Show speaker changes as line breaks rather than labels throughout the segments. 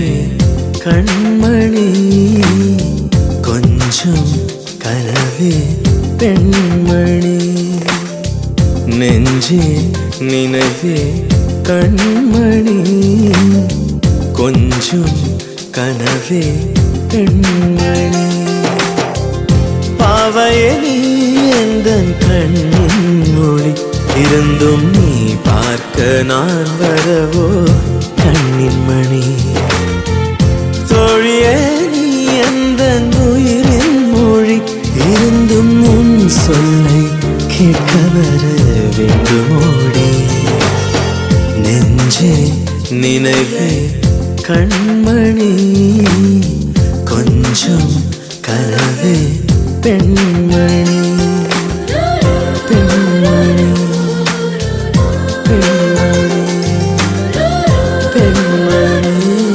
நினைவே கண்மணி கொஞ்சம் கனவே பெண்மணி நெஞ்சே நினைவே கண்மணி கொஞ்சம் கனவே பெண்மணி பாவையே நீ எந்தன் கண்ணின் மொழி இருந்தும் நீ பார்க்க நான் வரவோ கண்ணின் மணி தோழியே நீ எந்தன் உயிரின் மொழி இருந்தும் உன் சொல்லை கேட்க வர வேண்டுமோடி நெஞ்சே நினைவே கண்மணி கொஞ்சம் கனவே பெண்மணி பெண்மணி பெண்மணி பெண்மணி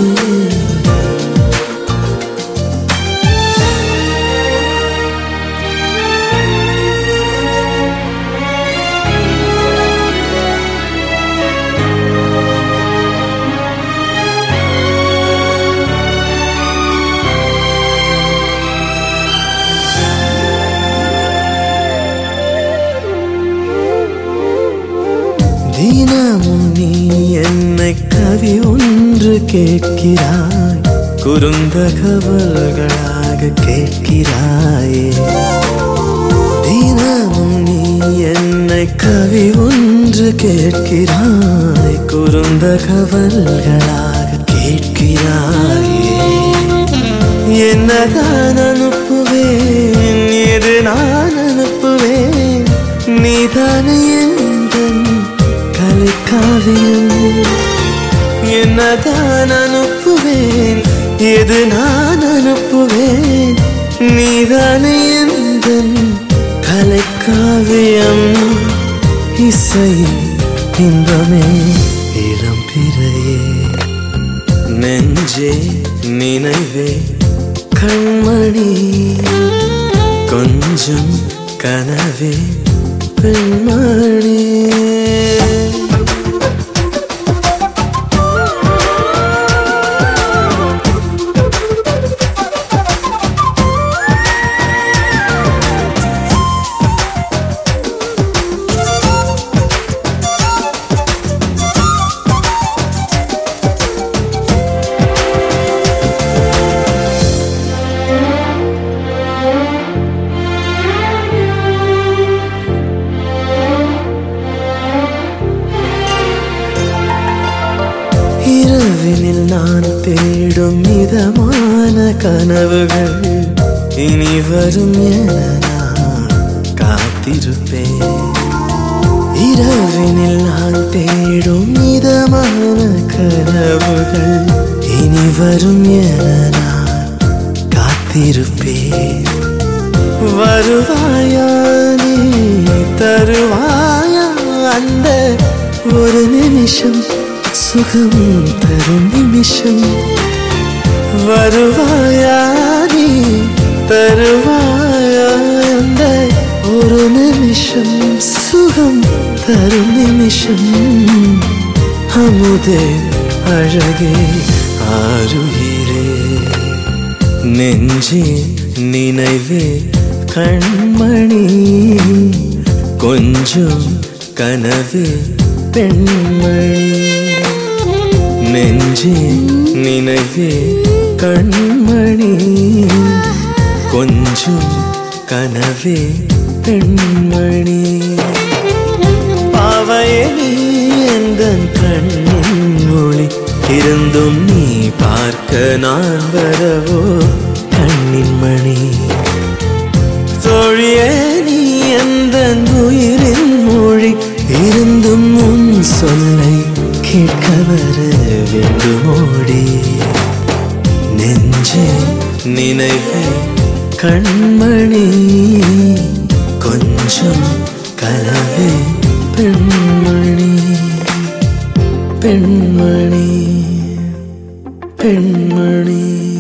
தினமும் நீ என்னை கவி ஒன்று கேட்கிறாய் குறுந்தகவல்களாக கேட்கிறாயே தினமும் நீ என்னை கவி ஒன்று கேட்கிறாய் குறுந்தகவல்களாக கேட்கிறாயே என்னதான் அனுப்புவேன் எது நான் அனுப்புவேன் நீதானே எந்தன் கலைக்காவியம் என்னதான் அனுப்புவேன் எது நான் அனுப்புவேன் நீதானே எந்தன் கலைக்காவியம் இசை இன்பமே இளம் பிறையே நெஞ்சே நினைவே கண்மணி கொஞ்சம் கனவே பெண்மணி இரவினில் நான் தேடும் மிதமான கனவுகள் இனி வரும் என நான் காத்திருப்பேன் இரவினில் நான் தேடும் மிதமான கனவுகள் இனி வரும் என நான் காத்திருப்பேன் வருவாயா நீ தருவாயா அந்த ஒரு நிமிஷம் சுகம் தரும் நிமிஷம் வருவாயா நீ தருவாயா அந்த ஒரு நிமிஷம் சுகம் தரும் நிமிஷம் அமுதே அழகே ஆறுகிறே நெஞ்சே நினைவே கண்மணி கொஞ்சம் கனவே பெண்மணி நெஞ்சே நினைவே கண்மணி கொஞ்சம் கனவே பெண்மணி பாவையே நீ எந்தன் கண்ணின் மொழி இருந்தும் நீ பார்க்க நான் வரவோ கண்ணின் மணி தோழியே நீ எந்த உயிரின் மொழி இருந்தும் உன் சொல்லை கேட்க வர வேண்டுமோடி நெஞ்சே நினைவே கண்மணி கொஞ்சம் கனவே பெண்மணி பெண்மணி பெண்மணி